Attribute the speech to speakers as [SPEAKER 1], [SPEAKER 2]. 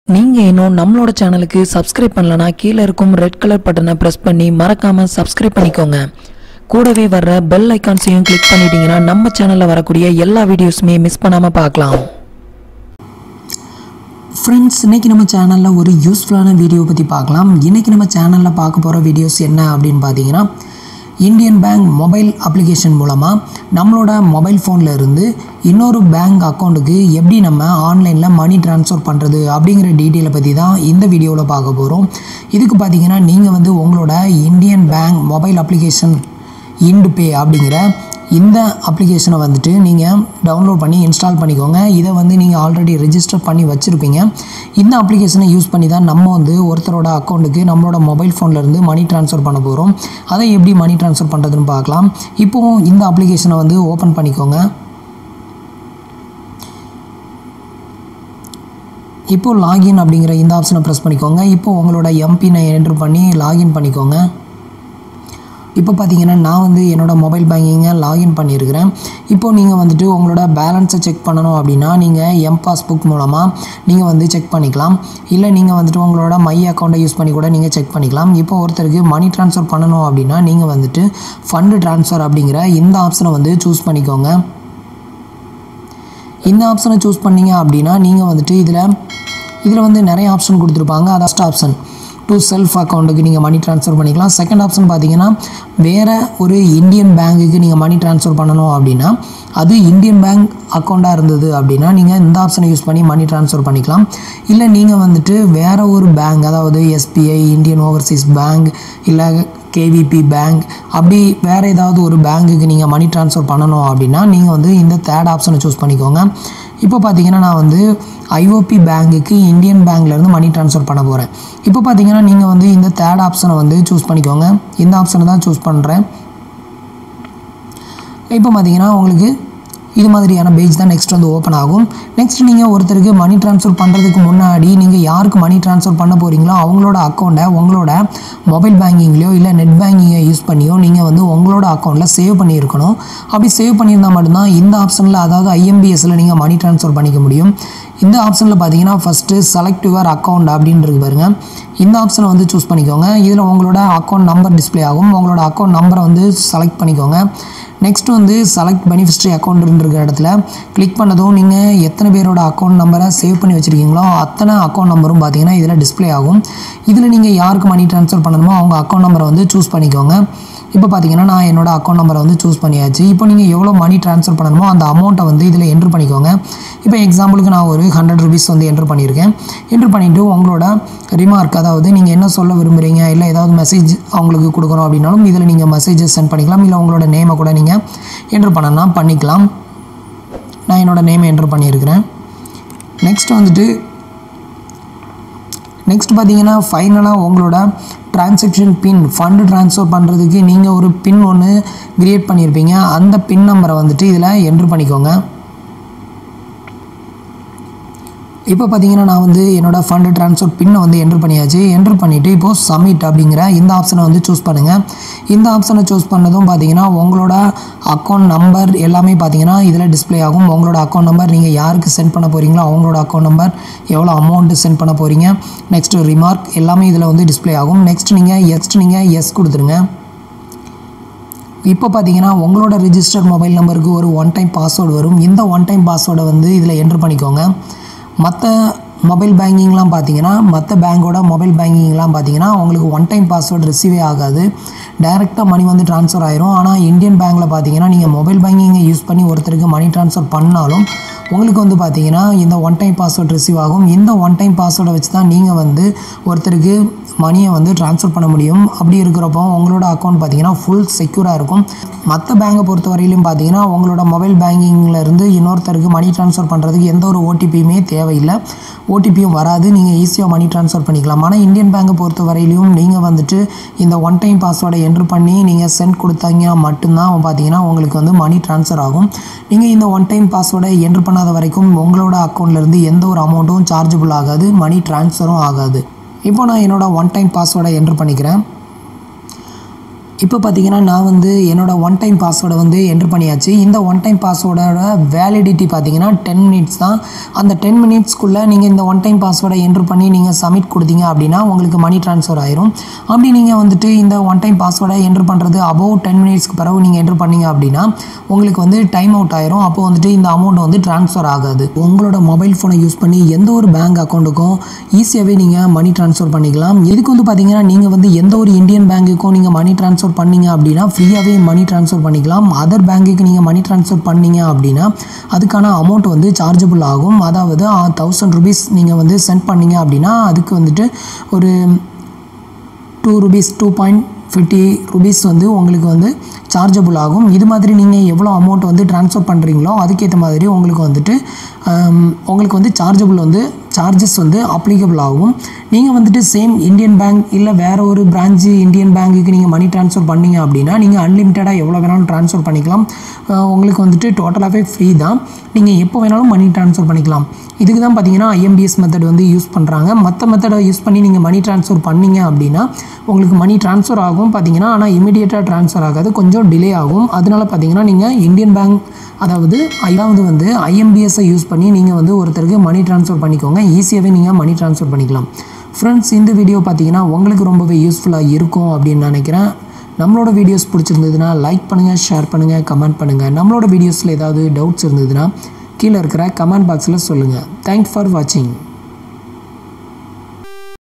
[SPEAKER 1] நீங்கள் இன்னும் நம்மளோட சேனலுக்கு சப்ஸ்கிரைப் பண்ணலனா கீழே இருக்கும் ரெட் கலர் பட்டனை ப்ரெஸ் பண்ணி மறக்காமல் சப்ஸ்கிரைப் பண்ணிக்கோங்க கூடவே வர்ற பெல் ஐக்கான்ஸையும் கிளிக் பண்ணிட்டீங்கன்னா நம்ம சேனலில் வரக்கூடிய எல்லா வீடியோஸுமே மிஸ் பண்ணாமல் பார்க்கலாம் ஃப்ரெண்ட்ஸ் இன்றைக்கி நம்ம சேனலில் ஒரு யூஸ்ஃபுல்லான வீடியோ பற்றி பார்க்கலாம் இன்றைக்கி நம்ம சேனலில் பார்க்க போகிற வீடியோஸ் என்ன அப்படின்னு பார்த்தீங்கன்னா இந்தியன் பேங்க் மொபைல் அப்ளிகேஷன் மூலமாக நம்மளோட மொபைல் ஃபோனில் இருந்து இன்னொரு பேங்க் அக்கௌண்ட்டுக்கு எப்படி நம்ம ஆன்லைனில் மணி ட்ரான்ஸ்ஃபர் பண்ணுறது அப்படிங்கிற டீட்டெயிலை பற்றி தான் இந்த வீடியோவில் பார்க்க போகிறோம் இதுக்கு பார்த்தீங்கன்னா நீங்கள் வந்து உங்களோட Indian Bank mobile application IndPay அப்படிங்கிற இந்த அப்ளிகேஷனை வந்துட்டு நீங்கள் டவுன்லோட் பண்ணி இன்ஸ்டால் பண்ணிக்கோங்க இதை வந்து நீங்கள் ஆல்ரெடி ரெஜிஸ்டர் பண்ணி வச்சுருப்பீங்க இந்த அப்ளிகேஷனை யூஸ் பண்ணி தான் நம்ம வந்து ஒருத்தரோட அக்கௌண்ட்டுக்கு நம்மளோட மொபைல் ஃபோன்லேருந்து மணி ட்ரான்ஸ்ஃபர் பண்ண போகிறோம் அதை எப்படி மணி ட்ரான்ஸ்ஃபர் பண்ணுறதுன்னு பார்க்கலாம் இப்போது இந்த அப்ளிகேஷனை வந்து ஓப்பன் பண்ணிக்கோங்க இப்போ லாகின் அப்படிங்கிற இந்த ஆப்ஷனை ப்ரெஸ் பண்ணிக்கோங்க இப்போ உங்களோட எம்பினை என்ட்ரு பண்ணி லாகின் பண்ணிக்கோங்க இப்போ பார்த்தீங்கன்னா நான் வந்து என்னோட மொபைல் பேங்கிங்கை லாகின் பண்ணியிருக்கிறேன் இப்போ நீங்கள் வந்துட்டு உங்களோட பேலன்ஸை செக் பண்ணணும் அப்படின்னா நீங்கள் எம் பாஸ்புக் மூலமாக நீங்கள் வந்து செக் பண்ணிக்கலாம் இல்லை நீங்கள் வந்துட்டு உங்களோட மை அக்கௌண்ட்டை யூஸ் பண்ணி கூட நீங்கள் செக் பண்ணிக்கலாம் இப்போ ஒருத்தருக்கு மணி ட்ரான்ஸ்ஃபர் பண்ணணும் அப்படின்னா நீங்கள் வந்துட்டு ஃபண்டு ட்ரான்ஸ்ஃபர் அப்படிங்கிற இந்த ஆப்ஷனை வந்து சூஸ் பண்ணிக்கோங்க இந்த ஆப்ஷனை சூஸ் பண்ணீங்க அப்படின்னா நீங்கள் வந்துட்டு இதில் இதில் வந்து நிறைய ஆப்ஷன் கொடுத்துருப்பாங்க அது ஃபஸ்ட் ஆப்ஷன் டு செல்ஃப் அக்கௌண்ட்டுக்கு நீங்கள் மணி ட்ரான்ஸ்ஃபர் பண்ணிக்கலாம் செகண்ட் ஆப்ஷன் பார்த்தீங்கன்னா வேறு ஒரு இந்தியன் பேங்க்குக்கு நீங்கள் மணி ட்ரான்ஸ்ஃபர் பண்ணணும் அப்படின்னா அது இந்தியன் பேங்க் அக்கௌண்ட்டாக இருந்தது அப்படின்னா நீங்கள் இந்த ஆப்ஷனை யூஸ் பண்ணி மணி ட்ரான்ஸ்ஃபர் பண்ணிக்கலாம் இல்லை நீங்கள் வந்துட்டு வேறு ஒரு பேங்க் அதாவது எஸ்பிஐ இந்தியன் ஓவர்சீஸ் பேங்க் இல்லை கேவிபி பேங்க் அப்படி வேறு ஏதாவது ஒரு பேங்க்குக்கு நீங்கள் மணி ட்ரான்ஸ்ஃபர் பண்ணணும் அப்படின்னா நீங்கள் வந்து இந்த தேர்ட் ஆப்ஷனை சூஸ் பண்ணிக்கோங்க இப்போ பார்த்தீங்கன்னா நான் வந்து ஐஓபி பேங்க்குக்கு இந்தியன் பேங்க்லேருந்து மணி ட்ரான்ஸ்ஃபர் பண்ண போகிறேன் இப்போ பார்த்தீங்கன்னா நீங்கள் வந்து இந்த தேர்ட் ஆப்ஷனை வந்து சூஸ் பண்ணிக்கோங்க இந்த ஆப்ஷனை தான் சூஸ் பண்ணுறேன் இப்போ பார்த்தீங்கன்னா உங்களுக்கு இது மாதிரியான பேஜ் தான் நெக்ஸ்ட் வந்து ஓப்பன் ஆகும் நெக்ஸ்ட் நீங்கள் ஒருத்தருக்கு மணி ட்ரான்ஸ்ஃபர் பண்ணுறதுக்கு முன்னாடி நீங்கள் யாருக்கு மணி ட்ரான்ஸ்ஃபர் பண்ண போகிறீங்களோ அவங்களோட அக்கௌண்ட்டை உங்களோட மொபைல் பேங்கிங்லையோ இல்லை நெட் பேங்கிங்கை யூஸ் பண்ணியோ நீங்கள் வந்து உங்களோட அக்கௌண்ட்டில் சேவ் பண்ணியிருக்கணும் அப்படி சேவ் பண்ணியிருந்தால் மட்டும்தான் இந்த ஆப்ஷனில் அதாவது ஐஎம்பிஎஸ்சில் நீங்கள் மணி ட்ரான்ஸ்ஃபர் பண்ணிக்க முடியும் இந்த ஆப்ஷனில் பார்த்தீங்கன்னா ஃபஸ்ட்டு செலக்ட் யுவர் அக்கௌண்ட் அப்படின்றது பாருங்கள் இந்த ஆப்ஷனை வந்து சூஸ் பண்ணிக்கோங்க இதில் உங்களோட அக்கௌண்ட் நம்பர் டிஸ்ப்ளே ஆகும் உங்களோட அக்கௌண்ட் நம்பரை வந்து செலக்ட் பண்ணிக்கோங்க நெக்ஸ்ட் வந்து செலக்ட் பெனிஃபிஷரி அக்கௌண்ட் இருக்கிற இடத்துல கிளிக் பண்ணதும் நீங்கள் எத்தனை பேரோட அக்கௌண்ட் நம்பரை சேவ் பண்ணி வச்சுருக்கீங்களோ அத்தனை அக்கௌண்ட் நம்பரும் பார்த்தீங்கன்னா இதில் டிஸ்ப்ளே ஆகும் இதில் நீங்கள் யாருக்கு மணி ட்ரான்ஸ்ஃபர் பண்ணணுமோ அவங்க அக்கௌண்ட் நம்பரை வந்து சூஸ் பண்ணிக்கோங்க இப்போ பார்த்தீங்கன்னா நான் என்னோட அக்கௌண்ட் நம்பரை வந்து சூஸ் பண்ணியாச்சு இப்போ நீங்கள் எவ்வளோ மணி ட்ரான்ஸ்ஃபர் பண்ணணுமோ அந்த அமௌண்ட்டை வந்து இதில் என்ட்ரு பண்ணிக்கோங்க இப்போ எக்ஸாம்பிளுக்கு நான் ஒரு ஹண்ட்ரட் ருபீஸ் வந்து என்ட்ரு பண்ணியிருக்கேன் என்ட்ரு பண்ணிவிட்டு உங்களோட ரிமார்க் அதாவது நீங்கள் என்ன சொல்ல விரும்புகிறீங்க இல்லை ஏதாவது மெசேஜ் அவங்களுக்கு கொடுக்கணும் அப்படின்னாலும் இதில் நீங்கள் மெசேஜஸ் சென்ட் பண்ணிக்கலாம் இல்லை உங்களோட நேமை கூட நீங்கள் என்ட்ரு பண்ணனா பண்ணிக்கலாம் நான் என்னோட நேமை என்ட்ரு பண்ணியிருக்கிறேன் நெக்ஸ்ட் வந்துட்டு நெக்ஸ்ட் பார்த்தீங்கன்னா ஃபைனலாக உங்களோட டிரான்சாக்ஷன் பின் ஃபண்டு ட்ரான்ஸ்ஃபர் பண்ணுறதுக்கு நீங்கள் ஒரு பின் ஒன்று க்ரியேட் பண்ணியிருப்பீங்க அந்த பின் நம்பரை வந்துட்டு இதில் என்ட்ரு பண்ணிக்கோங்க இப்போ பார்த்தீங்கன்னா நான் வந்து என்னோடய ஃபண்டு ட்ரான்ஸ்ஃபர் பின்னை வந்து என்ட்ரு பண்ணியாச்சு என்ட்ரு பண்ணிவிட்டு இப்போது சப்மிட் அப்படிங்கிற இந்த ஆப்ஷனை வந்து சூஸ் பண்ணுங்கள் இந்த ஆப்ஷனை சூஸ் பண்ணதும் பார்த்தீங்கன்னா உங்களோட அக்கௌண்ட் நம்பர் எல்லாமே பார்த்தீங்கன்னா இதில் டிஸ்ப்ளே ஆகும் உங்களோட அக்கௌண்ட் நம்பர் நீங்கள் யாருக்கு சென்ட் பண்ண போகிறீங்களோ அவங்களோட அக்கௌண்ட் நம்பர் எவ்வளோ அமௌண்ட்டு சென்ட் பண்ண போகிறீங்க நெக்ஸ்ட்டு ரிமார்க் எல்லாமே இதில் வந்து டிஸ்ப்ளே ஆகும் நெக்ஸ்ட் நீங்கள் எக்ஸ்ட் நீங்கள் எஸ் கொடுத்துருங்க இப்போ பார்த்தீங்கன்னா உங்களோட ரிஜிஸ்டர்ட் மொபைல் நம்பருக்கு ஒரு ஒன் டைம் பாஸ்வேர்டு வரும் இந்த ஒன் டைம் பாஸ்வேர்டை வந்து இதில் என்ட்ரு பண்ணிக்கோங்க மற்ற மொபைல் பேங்கிங்லாம் பார்த்தீங்கன்னா மற்ற பேங்கோட மொபைல் பேங்கிங்லாம் பார்த்தீங்கன்னா உங்களுக்கு ஒன் டைம் பாஸ்வேர்டு ரிசீவே ஆகாது டைரெக்டாக மணி வந்து ட்ரான்ஸ்ஃபர் ஆயிரும் ஆனால் இந்தியன் பேங்க்கில் பார்த்தீங்கன்னா நீங்கள் மொபைல் பேங்கிங்கை யூஸ் பண்ணி ஒருத்தருக்கு மணி ட்ரான்ஸ்ஃபர் பண்ணாலும் உங்களுக்கு வந்து பார்த்தீங்கன்னா இந்த ஒன் டைம் பாஸ்வேர்டு ரிசீவ் ஆகும் இந்த ஒன் டைம் பாஸ்வேர்டை வச்சு தான் நீங்கள் வந்து ஒருத்தருக்கு மணியை வந்து ட்ரான்ஸ்ஃபர் பண்ண முடியும் அப்படி இருக்கிறப்போ உங்களோட அக்கௌண்ட் பார்த்தீங்கன்னா ஃபுல் செக்யூராக இருக்கும் மற்ற பேங்கை பொறுத்த வரையிலும் பார்த்தீங்கன்னா உங்களோட மொபைல் பேங்கிங்கில் இருந்து இன்னொருத்தருக்கு மணி ட்ரான்ஸ்ஃபர் பண்ணுறதுக்கு எந்த ஒரு ஓடிபியுமே தேவையில்லை ஓடிபியும் வராது நீங்கள் ஈஸியாக மணி ட்ரான்ஸ்ஃபர் பண்ணிக்கலாம் ஆனால் இந்தியன் பேங்கை பொறுத்த வரையிலையும் நீங்கள் வந்துட்டு இந்த ஒன் டைம் பாஸ்வேர்டை என்ட்ரு பண்ணி நீங்கள் சென்ட் கொடுத்தாங்க மட்டும்தான் பார்த்தீங்கன்னா உங்களுக்கு வந்து மணி ட்ரான்ஸ்ஃபர் ஆகும் நீங்கள் இந்த ஒன் டைம் பாஸ்வேர்டை என்ட்ரு பண்ணாத வரைக்கும் உங்களோட அக்கௌண்ட்லேருந்து எந்த ஒரு அமௌண்ட்டும் சார்ஜபிள் ஆகாது மணி ட்ரான்ஸ்ஃபரும் ஆகாது இப்போ நான் என்னோடய ஒன் டைம் பாஸ்வேர்டை என்ட்ரு பண்ணிக்கிறேன் இப்போ பார்த்தீங்கன்னா நான் வந்து என்னோட ஒன் டைம் பாஸ்வேர்டை வந்து என்ட்ரு பண்ணியாச்சு இந்த ஒன் டைம் பாஸ்வேர்டோட வேலிடிட்டி பார்த்தீங்கன்னா டென் மினிட்ஸ் தான் அந்த டென் மினிட்ஸ்க்குள்ளே நீங்கள் இந்த ஒன் டைம் பாஸ்வேர்டை என்ட்ரு பண்ணி நீங்கள் சப்மிட் கொடுத்தீங்க அப்படின்னா உங்களுக்கு மணி ட்ரான்ஸ்ஃபர் ஆயிரும் அப்படி நீங்கள் வந்துட்டு இந்த ஒன் டைம் பாஸ்வேர்டை என்ட்ரு பண்ணுறது அபவ் டென் மினிட்ஸ்க்கு பிறகு நீங்கள் என்ட்ரு பண்ணீங்க அப்படின்னா உங்களுக்கு வந்து டைம் அவுட் ஆயிரும் அப்போ வந்துட்டு இந்த அமௌண்ட் வந்து ட்ரான்ஸ்ஃபர் ஆகாது உங்களோட மொபைல் ஃபோனை யூஸ் பண்ணி எந்த ஒரு பேங்க் அக்கௌண்ட்டுக்கும் ஈஸியாகவே நீங்கள் மணி ட்ரான்ஸ்ஃபர் பண்ணிக்கலாம் இதுக்கு வந்து பார்த்தீங்கன்னா நீங்கள் வந்து எந்த ஒரு இந்தியன் பேங்க்குக்கும் நீங்கள் மணி ட்ரான்ஸ்ஃபர் பண்ணீங்க அப்படின்னா ஃப்ரீயாகவே மணி ட்ரான்ஸ்ஃபர் பண்ணிக்கலாம் அதர் பேங்க்குக்கு நீங்கள் மணி ட்ரான்ஸ்ஃபர் பண்ணீங்க அப்படின்னா அதுக்கான அமௌண்ட் வந்து சார்ஜபிள் ஆகும் அதாவது தௌசண்ட் ருபீஸ் நீங்கள் வந்து சென்ட் பண்ணீங்க அப்படின்னா அதுக்கு வந்துட்டு ஒரு two rupees two point fifty rupees வந்து உங்களுக்கு வந்து சார்ஜபிள் ஆகும் இது மாதிரி நீங்கள் எவ்வளோ அமௌண்ட் வந்து ட்ரான்ஸ்ஃபர் பண்ணுறீங்களோ அதுக்கேற்ற மாதிரி உங்களுக்கு வந்துட்டு ஆம், உங்களுக்கு வந்து சார்ஜபிள் வந்து சார்ஜஸ் வந்து அப்ளிகபிள் ஆகும் நீங்கள் வந்துட்டு சேம் இந்தியன் பேங்க் இல்லை வேறு ஒரு பிரான்ச்சு இந்தியன் பேங்க்குக்கு நீங்கள் மணி ட்ரான்ஸ்ஃபர் பண்ணீங்க அப்படின்னா நீங்கள் அன்லிமிட்டடாக எவ்வளோ வேணாலும் ட்ரான்ஸ்ஃபர் பண்ணிக்கலாம் அஹ், உங்களுக்கு வந்துட்டு டோட்டலாகவே ஃப்ரீ தான் நீங்கள் எப்போ வேணாலும் மணி ட்ரான்ஸ்ஃபர் பண்ணிக்கலாம் இதுக்கு தான் பார்த்தீங்கன்னா ஐஎம்பிஎஸ் மெத்தட் வந்து யூஸ் பண்ணுறாங்க மற்ற மெத்தடை யூஸ் பண்ணி நீங்கள் மணி ட்ரான்ஸ்ஃபர் பண்ணீங்க அப்படின்னா உங்களுக்கு மணி ட்ரான்ஸ்ஃபர் ஆகும் பார்த்தீங்கன்னா ஆனால் இமீடியட்டாக ட்ரான்ஸ்ஃபர் ஆகாது கொஞ்சம் டிலே ஆகும் அதனால பார்த்தீங்கன்னா நீங்கள் இந்தியன் பேங்க் அதாவது அதாவது வந்து ஐஎம்பிஎஸ்ஸை யூஸ் பண்ணி நீங்கள் வந்து ஒருத்தருக்கு மணி ட்ரான்ஸ்ஃபர் பண்ணிக்கோங்க ஈஸியாகவே நீங்கள் மணி ட்ரான்ஸ்ஃபர் பண்ணிக்கலாம் ஃப்ரெண்ட்ஸ் இந்த வீடியோ பார்த்தீங்கன்னா உங்களுக்கு ரொம்பவே யூஸ்ஃபுல்லாக இருக்கும் அப்படின்னு நினைக்கிறேன் நம்மளோட வீடியோஸ் பிடிச்சிருந்ததுன்னா லைக் பண்ணுங்கள் ஷேர் பண்ணுங்கள் கமெண்ட் பண்ணுங்கள் நம்மளோட வீடியோஸில் ஏதாவது டவுட்ஸ் இருந்ததுன்னா கீழே இருக்கிற கமெண்ட் பாக்ஸில் சொல்லுங்கள் தேங்க்ஸ் ஃபார் வாட்சிங்